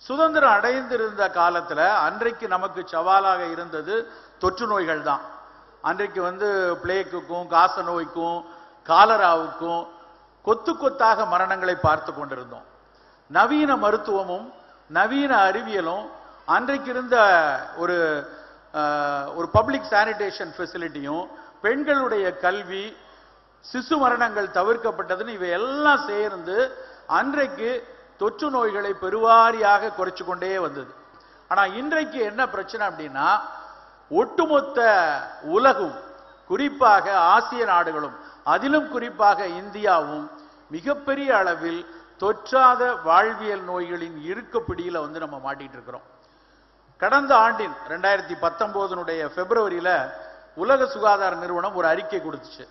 சுதந்திரம் அடைந்திருந்த காலத்துல அன்றைக்கு நமக்கு சவாலாக இருந்தது தொற்று நோய்கள் தான் அன்றைக்கு வந்து பிளேக்குக்கும் காச நோய்க்கும் காலராவுக்கும் கொத்து கொத்தாக மரணங்களை பார்த்து கொண்டிருந்தோம் நவீன மருத்துவமும் நவீன அறிவியலும் அன்றைக்கு இருந்த ஒரு அஹ், ஒரு பப்ளிக் சானிடேஷன் ஃபெசிலிட்டியும் பெண்களுடைய கல்வி சிசு மரணங்கள் தவிர்க்கப்பட்டதுன்னு இவை எல்லாம் சேர்ந்து அன்றைக்கு தொற்று நோய்களை பெருவாரியாக குறைச்சு கொண்டே வந்தது ஆனா இன்றைக்கு என்ன பிரச்சனை அப்படின்னா ஒட்டுமொத்த உலகும் குறிப்பாக ஆசிய நாடுகளும் அதிலும் குறிப்பாக இந்தியாவும் மிகப்பெரிய அளவில் தொற்றாத வாழ்வியல் நோய்களின் இறுக்கப்பிடியில வந்து நம்ம மாட்டிட்டு இருக்கிறோம் கடந்த ஆண்டின் ரெண்டாயிரத்தி பத்தொன்பதனுடைய பிப்ரவரியில உலக சுகாதார நிறுவனம் ஒரு அறிக்கை கொடுத்துச்சு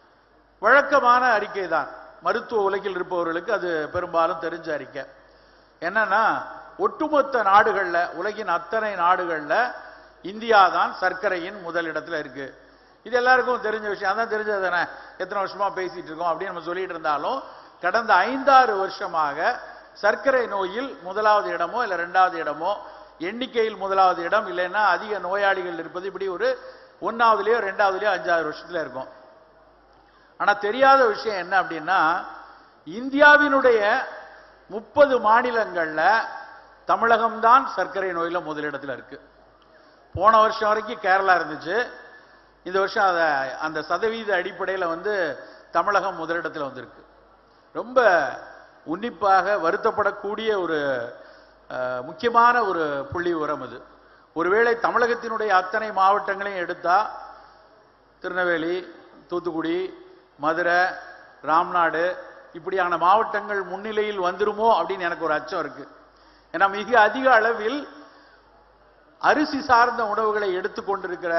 வழக்கமான அறிக்கை தான் மருத்துவ உலகில் இருப்பவர்களுக்கு அது பெரும்பாலும் தெரிஞ்ச அறிக்கை என்னன்னா ஒட்டுமொத்த நாடுகள்ல உலகின் அத்தனை நாடுகள்ல இந்தியா தான் சர்க்கரையின் முதலிடத்துல இருக்கு இது எல்லாருக்கும் தெரிஞ்ச விஷயம் அதான் தெரிஞ்சது தானே எத்தனை வருஷமா பேசிட்டு இருக்கோம் அப்படின்னு நம்ம சொல்லிட்டு இருந்தாலும் கடந்த ஐந்தாறு வருஷமாக சர்க்கரை நோயில் முதலாவது இடமோ இல்ல ரெண்டாவது இடமோ எண்ணிக்கையில் முதலாவது இடம் இல்லைன்னா அதிக நோயாளிகள் இருப்பது இப்படி ஒரு ஒன்னாவதுலயோ ரெண்டாவதுலயோ அஞ்சாவது வருஷத்துல இருக்கும் ஆனா தெரியாத விஷயம் என்ன அப்படின்னா இந்தியாவினுடைய முப்பது மாநிலங்கள்ல தமிழகம்தான் சர்க்கரை நோயில முதலிடத்துல இருக்கு போன வருஷம் வரைக்கும் கேரளா இருந்துச்சு இந்த வருஷம் அத அந்த சதவீத அடிப்படையில வந்து தமிழகம் முதலிடத்துல வந்திருக்கு ரொம்ப உன்னிப்பாக வருத்தப்படக்கூடிய ஒரு அஹ், முக்கியமான ஒரு புள்ளி உரம் இது ஒருவேளை தமிழகத்தினுடைய அத்தனை மாவட்டங்களையும் எடுத்தா திருநெல்வேலி தூத்துக்குடி மதுரை ராம்நாடு இப்படியான மாவட்டங்கள் முன்னிலையில் வந்துருமோ அப்படின்னு எனக்கு ஒரு அச்சம் இருக்கு ஏன்னா மிக அதிக அளவில் அரிசி சார்ந்த உணவுகளை எடுத்துக்கொண்டிருக்கிற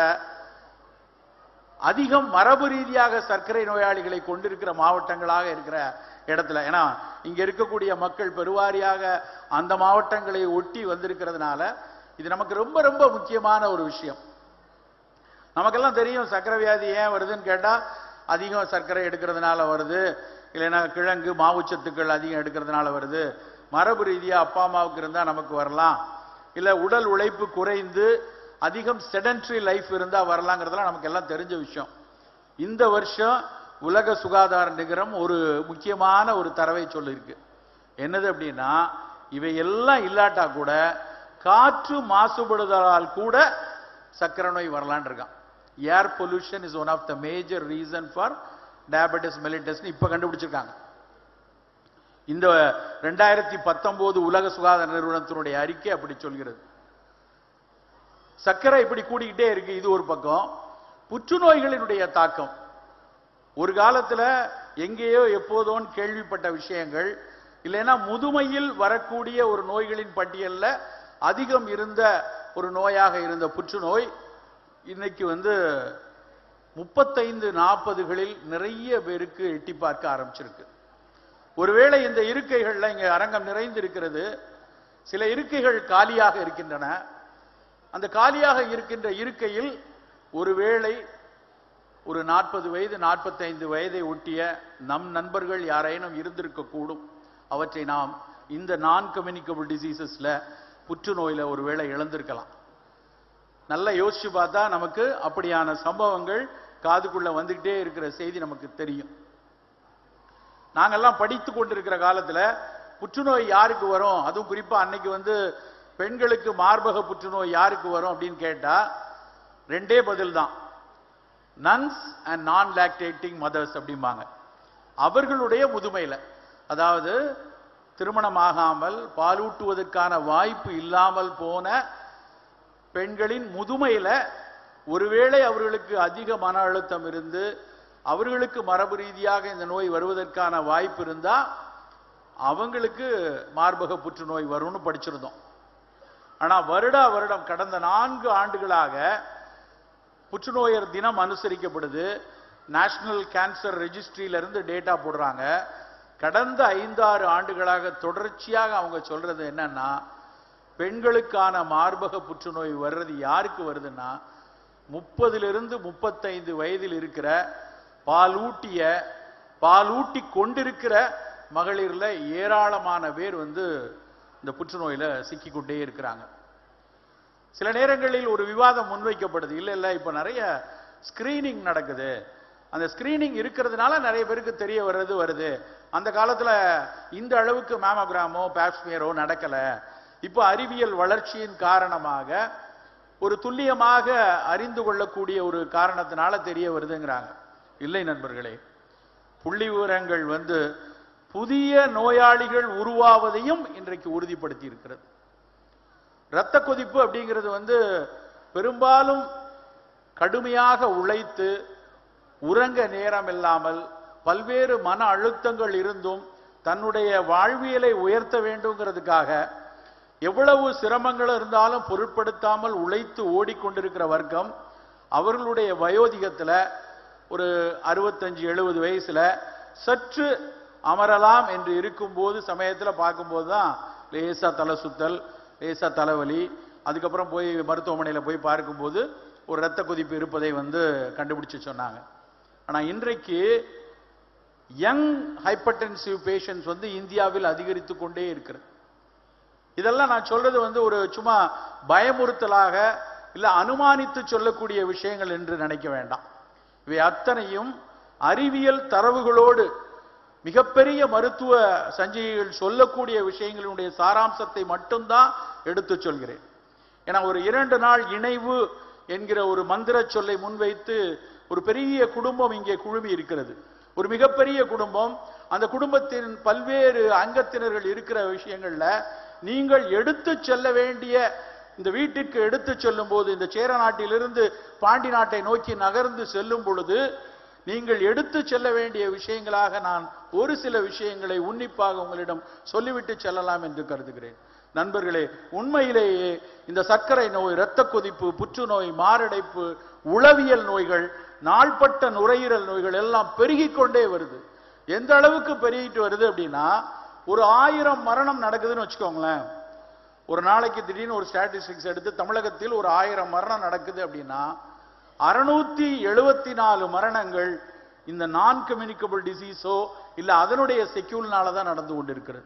அதிகம் மரபு ரீதியாக சர்க்கரை நோயாளிகளை கொண்டிருக்கிற மாவட்டங்களாக இருக்கிற இடத்துல ஏன்னா இங்க இருக்கக்கூடிய மக்கள் பெருவாரியாக அந்த மாவட்டங்களை ஒட்டி வந்திருக்கிறதுனால இது நமக்கு ரொம்ப ரொம்ப முக்கியமான ஒரு விஷயம் நமக்கெல்லாம் தெரியும் சர்க்கரை வியாதி ஏன் வருதுன்னு கேட்டா அதிகம் சர்க்கரை எடுக்கிறதுனால வருது இல்லைன்னா கிழங்கு மாவுச்சத்துக்கள் அதிகம் எடுக்கிறதுனால வருது மரபு ரீதியா அப்பா அம்மாவுக்கு இருந்தா நமக்கு வரலாம் இல்ல உடல் உழைப்பு குறைந்து அதிகம் செடன்ட்ரி லைஃப் இருந்தா வரலாங்கிறதெல்லாம் நமக்கு எல்லாம் தெரிஞ்ச விஷயம் இந்த வருஷம் உலக சுகாதார நிகரம் ஒரு முக்கியமான ஒரு தரவை சொல்லியிருக்கு என்னது அப்படின்னா இவை எல்லாம் இல்லாட்டா கூட காற்று மாசுபடுதலால் கூட சர்க்கரை நோய் வரலான் இருக்கான் air pollution is one of the major reason for diabetes mellitus இப்ப கண்டுபிடிச்சிருக்காங்க இந்த ரெண்டாயிரத்தி பத்தொன்பது உலக சுகாதார நிறுவனத்தினுடைய அறிக்கை அப்படி சொல்கிறது சர்க்கரை இப்படி கூடிக்கிட்டே இருக்கு இது ஒரு பக்கம் புற்றுநோய்களினுடைய தாக்கம் ஒரு காலத்துல எங்கேயோ எப்போதோன்னு கேள்விப்பட்ட விஷயங்கள் இல்லைன்னா முதுமையில் வரக்கூடிய ஒரு நோய்களின் பட்டியல்ல அதிகம் இருந்த ஒரு நோயாக இருந்த புற்றுநோய் இன்னைக்கு வந்து முப்பத்தைந்து நாற்பதுகளில் நிறைய பேருக்கு எட்டி பார்க்க ஆரம்பிச்சிருக்கு ஒருவேளை இந்த இருக்கைகள்ல இங்க அரங்கம் நிறைந்து இருக்கிறது சில இருக்கைகள் காலியாக இருக்கின்றன அந்த காலியாக இருக்கின்ற இருக்கையில் ஒருவேளை ஒரு நாற்பது வயது நாற்பத்தைந்து வயதை ஒட்டிய நம் நண்பர்கள் யாரேனும் இருந்திருக்க கூடும் அவற்றை நாம் இந்த நான் கம்யூனிகபிள் டிசீசஸ்ல புற்றுநோயில ஒருவேளை இழந்திருக்கலாம் நல்லா யோசிச்சு பார்த்தா நமக்கு அப்படியான சம்பவங்கள் காதுக்குள்ள வந்துகிட்டே இருக்கிற செய்தி நமக்கு தெரியும் நாங்கெல்லாம் படித்து கொண்டிருக்கிற காலத்துல புற்றுநோய் யாருக்கு வரும் அதுவும் குறிப்பா அன்னைக்கு வந்து பெண்களுக்கு மார்பக புற்றுநோய் யாருக்கு வரும் அப்படின்னு கேட்டா ரெண்டே பதில் தான் nuns and non lactating mothers அப்படிம்பாங்க அவர்களுடைய முதுமையில அதாவது திருமணமாகாமல் பாலூட்டுவதற்கான வாய்ப்பு இல்லாமல் போன பெண்களின் முதுமையில ஒருவேளை அவர்களுக்கு அதிக மன அழுத்தம் இருந்து அவர்களுக்கு மரபு ரீதியாக இந்த நோய் வருவதற்கான வாய்ப்பு இருந்தா அவங்களுக்கு மார்பக புற்றுநோய் வரும்னு படிச்சிருந்தோம் ஆனா வருடா வருடம் கடந்த நான்கு ஆண்டுகளாக புற்றுநோயர் தினம் அனுசரிக்கப்படுது நேஷனல் கேன்சர் ரெஜிஸ்ட்ரியில இருந்து டேட்டா போடுறாங்க கடந்த ஐந்தாறு ஆண்டுகளாக தொடர்ச்சியாக அவங்க சொல்றது என்னன்னா பெண்களுக்கான மார்பக புற்றுநோய் வர்றது யாருக்கு வருதுன்னா முப்பதிலிருந்து முப்பத்தைந்து வயதில் இருக்கிற பாலூட்டிய பாலூட்டி கொண்டிருக்கிற மகளிர்ல ஏராளமான பேர் வந்து இந்த புற்றுநோயில சிக்கிக்கொண்டே இருக்கிறாங்க சில நேரங்களில் ஒரு விவாதம் முன்வைக்கப்படுது இல்ல இல்ல இப்ப நிறைய ஸ்கிரீனிங் நடக்குது அந்த ஸ்கிரீனிங் இருக்கிறதுனால நிறைய பேருக்கு தெரிய வர்றது வருது அந்த காலத்துல இந்த அளவுக்கு மேமோகிராமோ பேப்ஸ்மியரோ நடக்கல இப்போ அறிவியல் வளர்ச்சியின் காரணமாக ஒரு துல்லியமாக அறிந்து கொள்ளக்கூடிய ஒரு காரணத்தினால தெரிய வருதுங்கிறாங்க இல்லை நண்பர்களே புள்ளி விவரங்கள் வந்து புதிய நோயாளிகள் உருவாவதையும் இன்றைக்கு உறுதிப்படுத்தி இருக்கிறது இரத்த கொதிப்பு அப்படிங்கிறது வந்து பெரும்பாலும் கடுமையாக உழைத்து உறங்க நேரம் இல்லாமல் பல்வேறு மன அழுத்தங்கள் இருந்தும் தன்னுடைய வாழ்வியலை உயர்த்த வேண்டுங்கிறதுக்காக எவ்வளவு சிரமங்கள் இருந்தாலும் பொருட்படுத்தாமல் உழைத்து ஓடிக்கொண்டிருக்கிற வர்க்கம் அவர்களுடைய வயோதிகத்துல ஒரு அறுபத்தஞ்சு எழுபது வயசுல சற்று அமரலாம் என்று இருக்கும்போது சமயத்துல பார்க்கும்போது தான் லேசா தலை சுத்தல் லேசா தலைவலி அதுக்கப்புறம் போய் மருத்துவமனையில போய் பார்க்கும்போது ஒரு இரத்த கொதிப்பு இருப்பதை வந்து கண்டுபிடிச்சு சொன்னாங்க ஆனா இன்றைக்கு யங் ஹைப்பர்டென்சிவ் பேஷண்ட்ஸ் வந்து இந்தியாவில் அதிகரித்து கொண்டே இருக்கிறது இதெல்லாம் நான் சொல்றது வந்து ஒரு சும்மா பயமுறுத்தலாக இல்ல அனுமானித்து சொல்லக்கூடிய விஷயங்கள் என்று நினைக்க வேண்டாம் இவை அத்தனையும் அறிவியல் தரவுகளோடு மிகப்பெரிய மருத்துவ சஞ்சிகைகள் சொல்லக்கூடிய விஷயங்களுடைய சாராம்சத்தை மட்டும்தான் எடுத்து சொல்கிறேன் ஏன்னா ஒரு இரண்டு நாள் இணைவு என்கிற ஒரு மந்திர சொல்லை முன்வைத்து ஒரு பெரிய குடும்பம் இங்கே குழுமி இருக்கிறது ஒரு மிகப்பெரிய குடும்பம் அந்த குடும்பத்தின் பல்வேறு அங்கத்தினர்கள் இருக்கிற விஷயங்கள்ல நீங்கள் எடுத்து செல்ல வேண்டிய இந்த வீட்டிற்கு எடுத்து செல்லும் போது இந்த சேர நாட்டிலிருந்து பாண்டி நாட்டை நோக்கி நகர்ந்து செல்லும் பொழுது நீங்கள் எடுத்து செல்ல வேண்டிய விஷயங்களாக நான் ஒரு சில விஷயங்களை உன்னிப்பாக உங்களிடம் சொல்லிவிட்டு செல்லலாம் என்று கருதுகிறேன் நண்பர்களே உண்மையிலேயே இந்த சர்க்கரை நோய் இரத்த கொதிப்பு புற்றுநோய் மாரடைப்பு உளவியல் நோய்கள் நாள்பட்ட நுரையீரல் நோய்கள் எல்லாம் பெருகிக் கொண்டே வருது எந்த அளவுக்கு பெருகிட்டு வருது அப்படின்னா ஒரு ஆயிரம் மரணம் நடக்குதுன்னு வச்சுக்கோங்களேன் ஒரு நாளைக்கு திடீர்னு ஒரு ஸ்டாட்டிஸ்டிக்ஸ் எடுத்து தமிழகத்தில் ஒரு ஆயிரம் மரணம் நடக்குது அப்படின்னா அறுநூத்தி எழுபத்தி நாலு மரணங்கள் இந்த நான் கம்யூனிகபிள் டிசீஸோ இல்ல அதனுடைய செக்யூல்னால தான் நடந்து கொண்டிருக்கிறது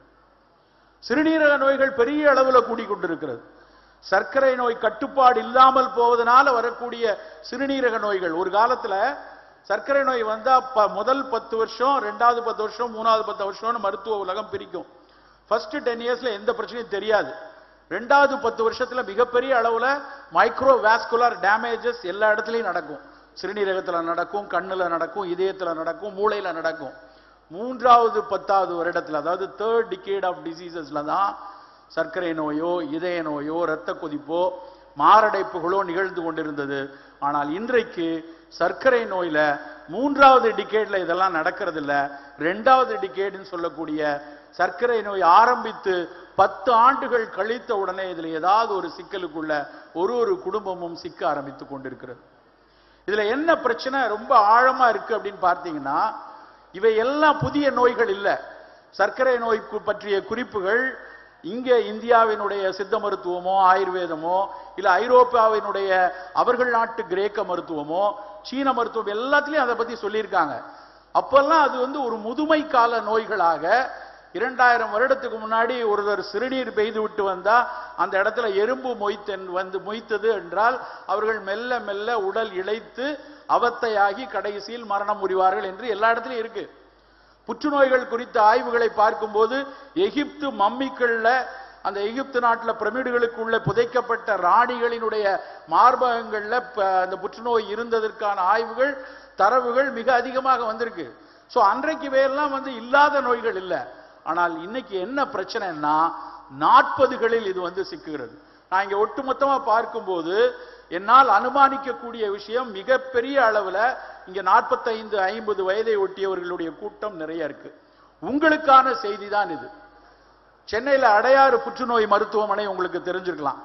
சிறுநீரக நோய்கள் பெரிய அளவுல கூடிக்கொண்டிருக்கிறது சர்க்கரை நோய் கட்டுப்பாடு இல்லாமல் போவதனால வரக்கூடிய சிறுநீரக நோய்கள் ஒரு காலத்துல சர்க்கரை நோய் வந்தா ப- முதல் பத்து வருஷம் ரெண்டாவது பத்து வருஷம் மூணாவது பத்து வருஷம்னு மருத்துவ உலகம் பிரிக்கும் ஃபர்ஸ்ட் டென் இயர்ஸ்ல எந்த பிரச்சனையும் தெரியாது ரெண்டாவது பத்து வருஷத்துல மிகப்பெரிய அளவுல மைக்ரோ வாஸ்குலர் டேமேஜஸ் எல்லா இடத்துலயும் நடக்கும் சிறுநீரகத்துல நடக்கும் கண்ணுல நடக்கும் இதயத்துல நடக்கும் மூளையில நடக்கும் மூன்றாவது பத்தாவது வருடத்துல அதாவது தேர்ட் டிகேட் ஆஃப் டிசீசஸ்ல தான் சர்க்கரை நோயோ இதய நோயோ இரத்த கொதிப்போ மாரடைப்புகளோ நிகழ்ந்து கொண்டிருந்தது ஆனால் இன்றைக்கு சர்க்கரை நோயில மூன்றாவது டிகேட்ல இதெல்லாம் நடக்கிறது இல்ல ரெண்டாவது டிகேட்னு சொல்லக்கூடிய சர்க்கரை நோய் ஆரம்பித்து பத்து ஆண்டுகள் கழித்த உடனே இதுல ஏதாவது ஒரு சிக்கலுக்குள்ள ஒரு ஒரு குடும்பமும் சிக்க ஆரம்பித்துக் கொண்டிருக்கிறது இதுல என்ன பிரச்சனை ரொம்ப ஆழமா இருக்கு அப்படின்னு பார்த்தீங்கன்னா இவை எல்லாம் புதிய நோய்கள் இல்ல சர்க்கரை நோய்க்கு பற்றிய குறிப்புகள் இங்க இந்தியாவினுடைய சித்த மருத்துவமோ ஆயுர்வேதமோ இல்ல ஐரோப்பாவினுடைய அவர்கள் நாட்டு கிரேக்க மருத்துவமோ சீன மருத்துவம் எல்லாத்துலயும் அதை பத்தி சொல்லியிருக்காங்க அப்பெல்லாம் அது வந்து ஒரு முதுமை கால நோய்களாக இரண்டாயிரம் வருடத்துக்கு முன்னாடி ஒருவர் சிறுநீர் பெய்து விட்டு வந்தா அந்த இடத்துல எறும்பு மொய்த்தன் வந்து மொய்த்தது என்றால் அவர்கள் மெல்ல மெல்ல உடல் இழைத்து அவத்தையாகி கடைசியில் மரணம் புரிவார்கள் என்று எல்லா இடத்துலயும் இருக்கு புற்றுநோய்கள் குறித்த ஆய்வுகளை பார்க்கும்போது எகிப்து மம்மிக்கள்ல அந்த எகிப்து நாட்டுல பிரமிடுகளுக்குள்ள புதைக்கப்பட்ட ராணிகளினுடைய மார்பகங்கள்ல ப- அந்த புற்றுநோய் இருந்ததற்கான ஆய்வுகள் தரவுகள் மிக அதிகமாக வந்திருக்கு சோ அன்றைக்கு இவையெல்லாம் வந்து இல்லாத நோய்கள் இல்ல ஆனால் இன்னைக்கு என்ன பிரச்சனைன்னா நாற்பதுகளில் இது வந்து சிக்குகிறது நான் இங்க ஒட்டுமொத்தமா பார்க்கும்போது என்னால் அனுமானிக்கக்கூடிய விஷயம் மிகப்பெரிய அளவுல இங்க 45 ஐம்பது வயதை ஒட்டியவர்களுடைய கூட்டம் நிறைய இருக்கு உங்களுக்கான செய்தி தான் இது சென்னையில அடையாறு புற்றுநோய் மருத்துவமனை உங்களுக்கு தெரிஞ்சிருக்கலாம்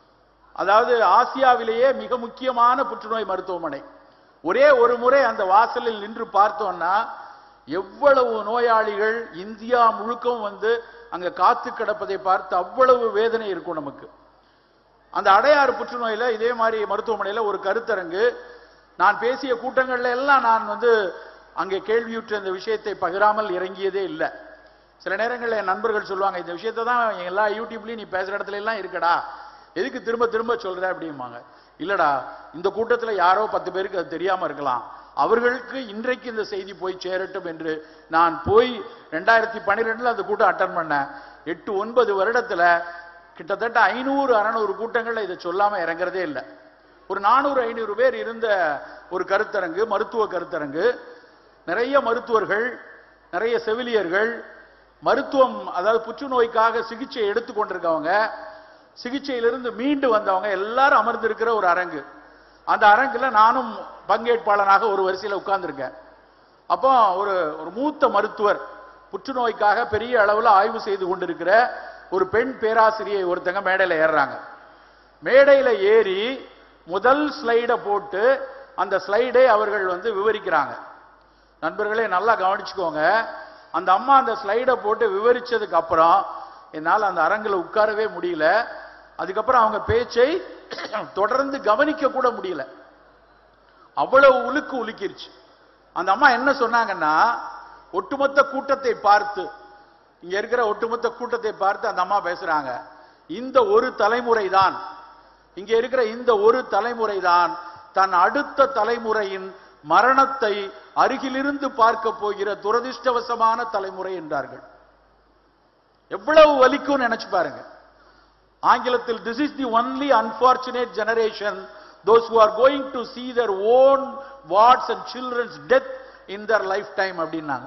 அதாவது ஆசியாவிலேயே மிக முக்கியமான புற்றுநோய் மருத்துவமனை ஒரே ஒரு முறை அந்த வாசலில் நின்று பார்த்தோம்னா எவ்வளவு நோயாளிகள் இந்தியா முழுக்கவும் வந்து அங்க காத்து கிடப்பதை பார்த்து அவ்வளவு வேதனை இருக்கும் நமக்கு அந்த அடையாறு புற்றுநோயில இதே மாதிரி மருத்துவமனையில ஒரு கருத்தரங்கு நான் பேசிய கூட்டங்கள்ல எல்லாம் நான் வந்து அங்கே கேள்வியுற்ற இந்த விஷயத்தை பகிராமல் இறங்கியதே இல்லை சில நேரங்களில் என் நண்பர்கள் சொல்லுவாங்க இந்த விஷயத்தை தான் எல்லா யூடியூப்லயும் நீ பேசுற இடத்துல எல்லாம் இருக்கடா எதுக்கு திரும்ப திரும்ப சொல்ற அப்படிம்பாங்க இல்லடா இந்த கூட்டத்துல யாரோ பத்து பேருக்கு அது தெரியாம இருக்கலாம் அவர்களுக்கு இன்றைக்கு இந்த செய்தி போய் சேரட்டும் என்று நான் போய் ரெண்டாயிரத்தி பன்னிரெண்டுல அந்த கூட்டம் அட்டன் பண்ணேன் எட்டு ஒன்பது வருடத்துல கிட்டத்தட்ட ஐநூறு அறநூறு கூட்டங்கள்ல இதை சொல்லாம இறங்குறதே இல்லை ஒரு நானூறு ஐநூறு பேர் இருந்த ஒரு கருத்தரங்கு மருத்துவ கருத்தரங்கு நிறைய மருத்துவர்கள் நிறைய செவிலியர்கள் மருத்துவம் அதாவது புற்றுநோய்க்காக சிகிச்சை எடுத்து கொண்டிருக்கவங்க சிகிச்சையிலிருந்து மீண்டு வந்தவங்க எல்லாரும் அமர்ந்திருக்கிற ஒரு அரங்கு அந்த அரங்குல நானும் பங்கேற்பாளனாக ஒரு வரிசையில் உட்கார்ந்திருக்கேன் அப்போ ஒரு ஒரு மூத்த மருத்துவர் புற்றுநோய்க்காக பெரிய அளவில் ஆய்வு செய்து கொண்டிருக்கிற ஒரு பெண் பேராசிரியை ஒருத்தங்க மேடையில் ஏறுறாங்க மேடையில் ஏறி முதல் ஸ்லைடை போட்டு அந்த ஸ்லைடை அவர்கள் வந்து விவரிக்கிறாங்க நண்பர்களே நல்லா கவனிச்சுக்கோங்க அந்த அம்மா அந்த ஸ்லைடை போட்டு விவரிச்சதுக்கு அப்புறம் என்னால் அந்த அரங்கில் உட்காரவே முடியல அதுக்கப்புறம் அவங்க பேச்சை தொடர்ந்து கவனிக்க கூட முடியல அவ்வளவு உலுக்கு உலுக்கிருச்சு அந்த அம்மா என்ன சொன்னாங்கன்னா ஒட்டுமொத்த கூட்டத்தை பார்த்து இங்க இருக்கிற ஒட்டுமொத்த கூட்டத்தை பார்த்து அந்த அம்மா பேசுறாங்க இந்த ஒரு தலைமுறை தான் இங்க இருக்கிற இந்த ஒரு தலைமுறை தான் தன் அடுத்த தலைமுறையின் மரணத்தை அருகிலிருந்து பார்க்க போகிற துரதிர்ஷ்டவசமான தலைமுறை என்றார்கள் எவ்வளவு வலிக்கும் நினைச்சு பாருங்க ஆங்கிலத்தில் this is the only unfortunate generation those who are going to see their own wards and children's death in their lifetime அப்படின்னாங்க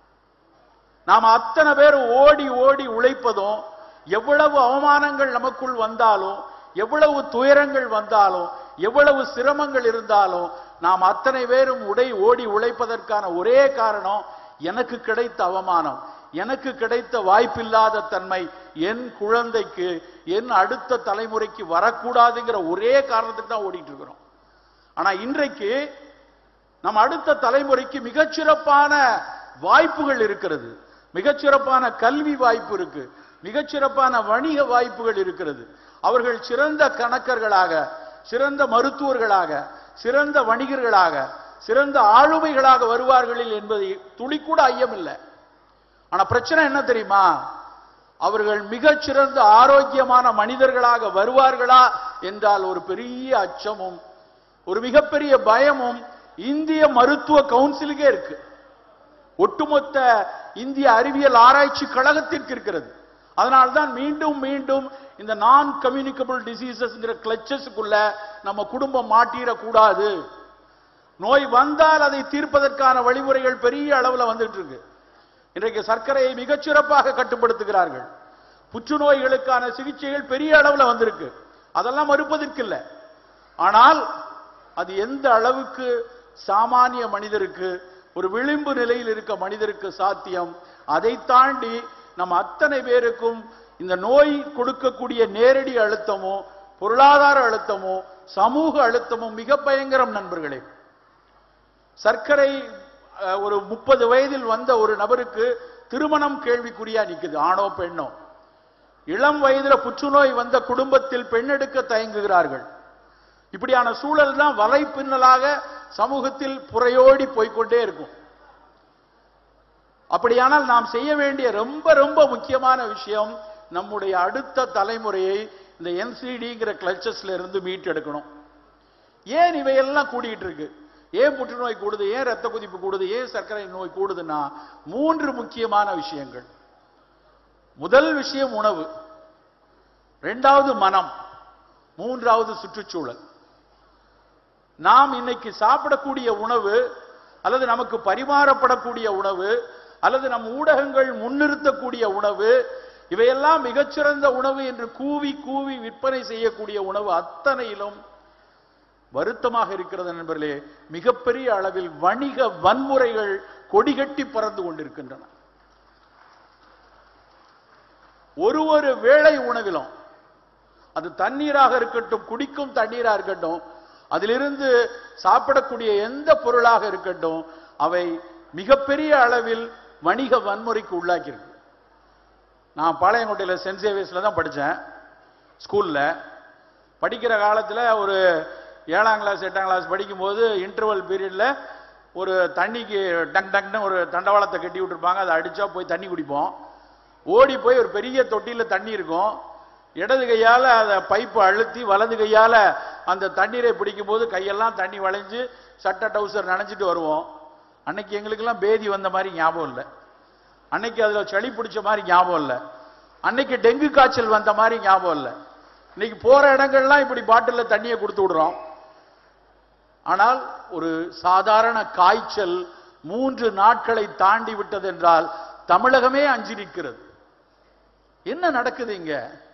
நாம் அத்தனை பேர் ஓடி ஓடி உழைப்பதும் எவ்வளவு அவமானங்கள் நமக்குள் வந்தாலும் எவ்வளவு துயரங்கள் வந்தாலும் எவ்வளவு சிரமங்கள் இருந்தாலும் நாம் அத்தனை பேரும் உடை ஓடி உழைப்பதற்கான ஒரே காரணம் எனக்கு கிடைத்த அவமானம் எனக்கு கிடைத்த வாய்ப்பில்லாத தன்மை என் குழந்தைக்கு என் அடுத்த தலைமுறைக்கு வரக்கூடாதுங்கிற ஒரே காரணத்துக்கு தான் ஓடிட்டு இருக்கிறோம் ஆனா இன்றைக்கு நம் அடுத்த தலைமுறைக்கு மிகச்சிறப்பான வாய்ப்புகள் இருக்கிறது மிகச்சிறப்பான கல்வி வாய்ப்பு இருக்கு மிகச்சிறப்பான வணிக வாய்ப்புகள் இருக்கிறது அவர்கள் சிறந்த கணக்கர்களாக சிறந்த மருத்துவர்களாக சிறந்த வணிகர்களாக சிறந்த ஆளுமைகளாக வருவார்கள் என்பது துளி கூட ஐயமில்லை ஆனா பிரச்சனை என்ன தெரியுமா அவர்கள் மிகச்சிறந்த ஆரோக்கியமான மனிதர்களாக வருவார்களா என்றால் ஒரு பெரிய அச்சமும் ஒரு மிகப்பெரிய பயமும் இந்திய மருத்துவ கவுன்சிலுக்கே இருக்கு ஒட்டுமொத்த இந்திய அறிவியல் ஆராய்ச்சி கழகத்திற்கு இருக்கிறது அதனால்தான் மீண்டும் மீண்டும் இந்த நான் கம்யூனிகபிள் டிசீசஸ்ங்கிற கிளச்சஸுக்குள்ள நம்ம குடும்பம் மாட்டிடக்கூடாது நோய் வந்தால் அதை தீர்ப்பதற்கான வழிமுறைகள் பெரிய அளவில் வந்துட்டு இருக்கு இன்றைக்கு சர்க்கரையை மிகச்சிறப்பாக கட்டுப்படுத்துகிறார்கள் புற்றுநோய்களுக்கான சிகிச்சைகள் பெரிய அளவில் வந்திருக்கு அதெல்லாம் மறுப்பதற்கு இல்லை ஆனால் அது எந்த அளவுக்கு சாமானிய மனிதருக்கு ஒரு விளிம்பு நிலையில் இருக்க மனிதருக்கு சாத்தியம் அதை தாண்டி நம்ம அத்தனை பேருக்கும் இந்த நோய் கொடுக்கக்கூடிய நேரடி அழுத்தமோ பொருளாதார அழுத்தமோ சமூக அழுத்தமும் மிக பயங்கரம் நண்பர்களே சர்க்கரை அஹ், ஒரு முப்பது வயதில் வந்த ஒரு நபருக்கு திருமணம் கேள்விக்குறியா நிக்குது ஆணோ பெண்ணோ இளம் வயதுல புற்றுநோய் வந்த குடும்பத்தில் பெண்ணெடுக்க தயங்குகிறார்கள் இப்படியான சூழல் தான் வலைப்பின்னலாக சமூகத்தில் புறையோடி போய்க்கொண்டே இருக்கும் அப்படியானால் நாம் செய்ய வேண்டிய ரொம்ப ரொம்ப முக்கியமான விஷயம் நம்முடைய அடுத்த தலைமுறையை இந்த என்சிடிங்கிற கிளச்சஸ்ல இருந்து மீட்டெடுக்கணும் ஏன் இவையெல்லாம் கூடிட்டு இருக்கு ஏன் புற்றுநோய் கூடுது ஏன் ரத்த கொதிப்பு கூடுது ஏன் சர்க்கரை நோய் கூடுதுன்னா மூன்று முக்கியமான விஷயங்கள் முதல் விஷயம் உணவு இரண்டாவது மனம் மூன்றாவது சுற்றுச்சூழல் நாம் இன்னைக்கு சாப்பிடக்கூடிய உணவு அல்லது நமக்கு பரிமாறப்படக்கூடிய உணவு அல்லது நம் ஊடகங்கள் முன்னிறுத்தக்கூடிய உணவு இவையெல்லாம் மிகச்சிறந்த உணவு என்று கூவி கூவி விற்பனை செய்யக்கூடிய உணவு அத்தனையிலும் வருத்தமாக இருக்கிறது நண்பர்களே மிகப்பெரிய அளவில் வணிக வன்முறைகள் கொடிகட்டி பறந்து கொண்டிருக்கின்றன ஒரு ஒரு வேளை உணவிலும் அது தண்ணீராக இருக்கட்டும் குடிக்கும் தண்ணீரா இருக்கட்டும் அதிலிருந்து சாப்பிடக்கூடிய எந்த பொருளாக இருக்கட்டும் அவை மிகப்பெரிய அளவில் வணிக வன்முறைக்கு உள்ளாக்கியிருக்கு நான் பாளையங்கோட்டையில் சென்ட் சேவியர்ஸ்ல தான் படித்தேன் ஸ்கூல்ல படிக்கிற காலத்தில் ஒரு ஏழாம் கிளாஸ் எட்டாம் கிளாஸ் படிக்கும்போது இன்டர்வல் பீரியட்ல ஒரு தண்ணிக்கு டங் டங்னு ஒரு தண்டவாளத்தை கட்டி விட்டுருப்பாங்க அதை அடிச்சா போய் தண்ணி குடிப்போம் ஓடி போய் ஒரு பெரிய தொட்டியில தண்ணி இருக்கும் இடது கையால அதை பைப்பு அழுத்தி வலது கையால அந்த தண்ணீரை பிடிக்கும் போது கையெல்லாம் தண்ணி வளைஞ்சு சட்டை டவுசர் நனைஞ்சிட்டு வருவோம் அன்னைக்கு எங்களுக்கெல்லாம் பேதி வந்த மாதிரி ஞாபகம் இல்லை அன்னைக்கு அதுல சளி பிடிச்ச மாதிரி ஞாபகம் இல்லை அன்னைக்கு டெங்கு காய்ச்சல் வந்த மாதிரி ஞாபகம் இல்லை இன்னைக்கு போற இடங்கள்லாம் இப்படி பாட்டில்ல தண்ணியை கொடுத்து விடுறோம் ஆனால் ஒரு சாதாரண காய்ச்சல் மூன்று நாட்களை தாண்டி விட்டது என்றால் தமிழகமே அஞ்சி நிற்கிறது என்ன நடக்குது இங்க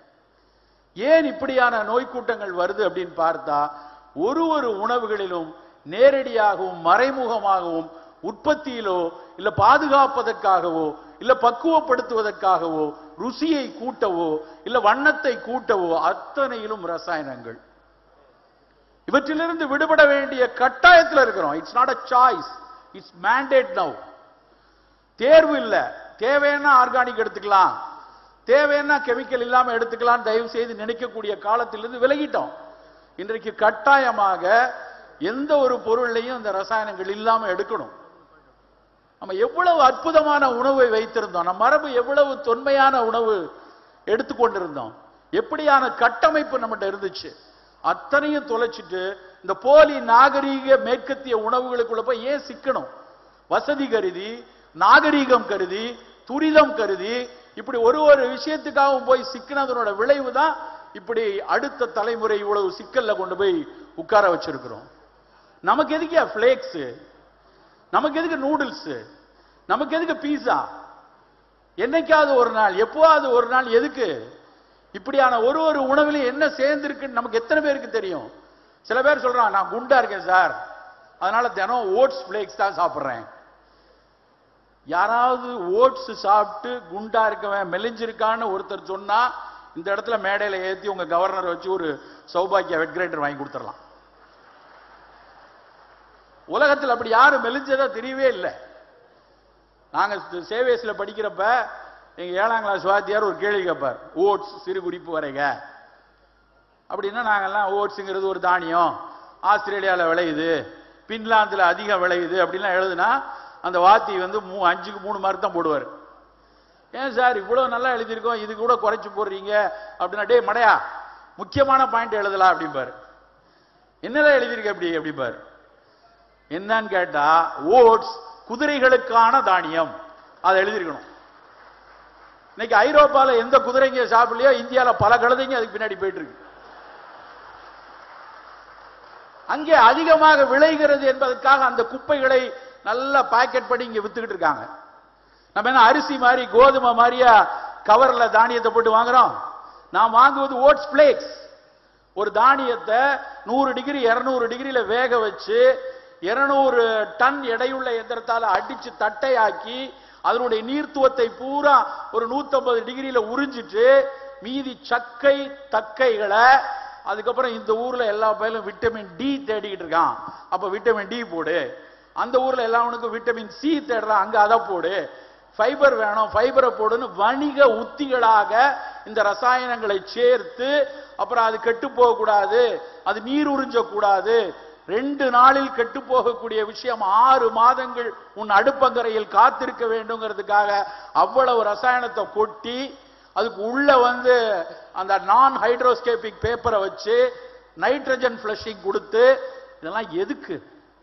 ஏன் இப்படியான நோய் கூட்டங்கள் வருது அப்படின்னு பார்த்தா ஒரு ஒரு உணவுகளிலும் நேரடியாகவும் மறைமுகமாகவும் உற்பத்தியிலோ இல்ல பாதுகாப்பதற்காகவோ இல்ல பக்குவப்படுத்துவதற்காகவோ ருசியை கூட்டவோ இல்ல வண்ணத்தை கூட்டவோ அத்தனையிலும் ரசாயனங்கள் இவற்றிலிருந்து விடுபட வேண்டிய கட்டாயத்தில் இருக்கிறோம் it's not a choice it's mandate now தேர்வு இல்ல தேவைன்னா ஆர்கானிக் எடுத்துக்கலாம் தேவைன்னா கெமிக்கல் இல்லாம எடுத்துக்கலாம் தயவு செய்து நினைக்கக்கூடிய காலத்திலிருந்து விலகிட்டோம் இன்றைக்கு கட்டாயமாக எந்த ஒரு பொருளையும் இந்த ரசாயனங்கள் இல்லாம எடுக்கணும் நம்ம எவ்வளவு அற்புதமான உணவை வைத்திருந்தோம் நம்ம மரபு எவ்வளவு தொன்மையான உணவு எடுத்துக்கொண்டிருந்தோம் எப்படியான கட்டமைப்பு நம்மகிட்ட இருந்துச்சு அத்தனையும் தொலைச்சிட்டு இந்த போலி நாகரீக மேற்கத்திய உணவுகளுக்குள்ள போய் ஏன் சிக்கணும் வசதி கருதி நாகரீகம் கருதி துரிதம் கருதி இப்படி ஒரு ஒரு விஷயத்துக்காகவும் போய் சிக்கினதனோட விளைவு தான் இப்படி அடுத்த தலைமுறை இவ்வளவு சிக்கல்ல கொண்டு போய் உட்கார வச்சிருக்கிறோம் நமக்கு எதுக்கு பிளேக்ஸ் நமக்கு எதுக்கு நூடுல்ஸ் நமக்கு எதுக்கு பீஸா என்னைக்காவது ஒரு நாள் எப்போவாவது ஒரு நாள் எதுக்கு இப்படியான ஒரு ஒரு உணவிலும் என்ன சேர்ந்திருக்குன்னு நமக்கு எத்தனை பேருக்கு தெரியும் சில பேர் சொல்றான் நான் குண்டா இருக்கேன் சார் அதனால தினம் ஓட்ஸ் பிளேக்ஸ் தான் சாப்பிடுறேன் யாராவது ஓட்ஸ் சாப்பிட்டு குண்டா இருக்கவன் மெலிஞ்சிருக்கான்னு ஒருத்தர் சொன்னா இந்த இடத்துல மேடையில ஏத்தி உங்க கவர்னர் வச்சு ஒரு சௌபாக்கிய வெட் கிரைண்டர் வாங்கி கொடுத்துடலாம் உலகத்தில் அப்படி யாரும் மெலிஞ்சதா தெரியவே இல்லை நாங்க சேவேஸ்ல படிக்கிறப்ப எங்க ஏழாம் கிளாஸ் வாத்தியார் ஒரு கேள்வி கேட்பார் ஓட்ஸ் சிறு குறிப்பு வரைக அப்படின்னா நாங்கெல்லாம் ஓட்ஸுங்கிறது ஒரு தானியம் ஆஸ்திரேலியாவில் விளையுது பின்லாந்தில் அதிகம் விளையுது அப்படின்லாம் எழுதுனா அந்த வாத்தி வந்து மூ அஞ்சுக்கு மூணு மார்க் தான் போடுவார் ஏன் சார் இவ்வளோ நல்லா எழுதியிருக்கோம் இது கூட குறைச்சு போடுறீங்க அப்படின்னா டேய் மடையா முக்கியமான பாயிண்ட் எழுதலாம் அப்படிம்பாரு என்னதான் எழுதியிருக்க அப்படி அப்படிம்பாரு என்னன்னு கேட்டா ஓட்ஸ் குதிரைகளுக்கான தானியம் அதை எழுதியிருக்கணும் இன்னைக்கு ஐரோப்பால எந்த குதிரைங்க சாப்பிடலையோ இந்தியால பல கழுதைங்க அதுக்கு பின்னாடி போயிட்டு இருக்கு அங்கே அதிகமாக விளைகிறது என்பதற்காக அந்த குப்பைகளை நல்லா பாக்கெட் பண்ணி இங்க வித்துக்கிட்டு இருக்காங்க நம்ம என்ன அரிசி மாதிரி கோதுமை மாதிரியா கவர்ல தானியத்தை போட்டு வாங்குறோம் நாம் வாங்குவது ஓட்ஸ் பிளேக்ஸ் ஒரு தானியத்தை நூறு டிகிரி இருநூறு டிகிரியில வேக வச்சு இருநூறு டன் எடையுள்ள எந்திரத்தால அடிச்சு தட்டையாக்கி அதனுடைய நீர்த்துவத்தை பூரா ஒரு 150 டிகிரியில உறிஞ்சிட்டு மீதி சக்கை தக்கைகளை அதுக்கப்புறம் இந்த ஊர்ல எல்லா பயிலும் விட்டமின் டி தேடிக்கிட்டு இருக்கான் அப்ப விட்டமின் டி போடு அந்த ஊர்ல எல்லாவனுக்கும் விட்டமின் சி தேடுறான் அங்க அதை போடு ஃபைபர் வேணும் ஃபைபரை போடுன்னு வணிக உத்திகளாக இந்த ரசாயனங்களை சேர்த்து அப்புறம் அது கெட்டு போகக்கூடாது அது நீர் உறிஞ்சக்கூடாது ரெண்டு நாளில் கெட்டு போகக்கூடிய விஷயம் ஆறு மாதங்கள் உன் அடுப்பங்கரையில் காத்திருக்க வேண்டுங்கிறதுக்காக அவ்வளவு ரசாயனத்தை கொட்டி அதுக்கு உள்ள வந்து அந்த நான் ஹைட்ரோஸ்கேபிக் பேப்பரை வச்சு நைட்ரஜன் ஃபிளஷிங் கொடுத்து இதெல்லாம் எதுக்கு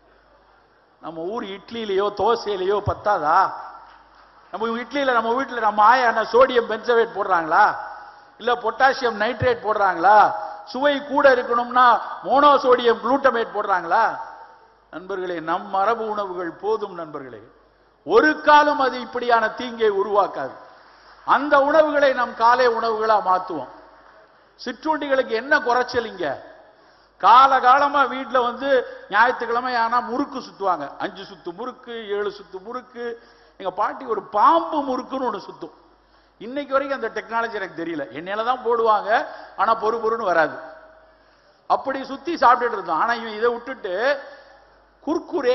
நம்ம ஊர் இட்லியிலையோ தோசையிலையோ பத்தாதா நம்ம இட்லியில நம்ம வீட்டுல நம்ம ஆயா என்ன சோடியம் பென்சவேட் போடுறாங்களா இல்ல பொட்டாசியம் நைட்ரேட் போடுறாங்களா சுவை கூட இருக்கணும்னா மோனோசோடியம் குளூட்டமேட் போடுறாங்களா நண்பர்களே நம் மரபு உணவுகள் போதும் நண்பர்களே ஒரு காலம் அது இப்படியான தீங்கை உருவாக்காது அந்த உணவுகளை நம் காலை உணவுகளா மாத்துவோம் சிற்றுண்டிகளுக்கு என்ன குறைச்சல் இங்க காலகாலமா வீட்டுல வந்து ஞாயிற்றுக்கிழமை ஆனா முறுக்கு சுத்துவாங்க அஞ்சு சுத்து முறுக்கு ஏழு சுத்து முறுக்கு எங்க பாட்டி ஒரு பாம்பு முறுக்குன்னு ஒண்ணு சுத்தும் இன்னைக்கு வரைக்கும் அந்த டெக்னாலஜி எனக்கு தெரியல எண்ணெயில தான் போடுவாங்க ஆனா பொறு பொறுன்னு வராது அப்படி சுத்தி சாப்பிட்டுட்டு இருந்தோம் ஆனா இவன் இதை விட்டுட்டு குர்குரே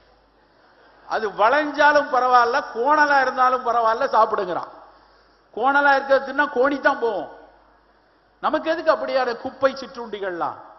அது வளைஞ்சாலும் பரவாயில்ல கோணலா இருந்தாலும் பரவாயில்ல சாப்பிடுங்கிறான் கோணலா இருக்கிறதுன்னா கோணி தான் போவோம் நமக்கு எதுக்கு அப்படியான குப்பை சிற்றுண்டிகள்லாம்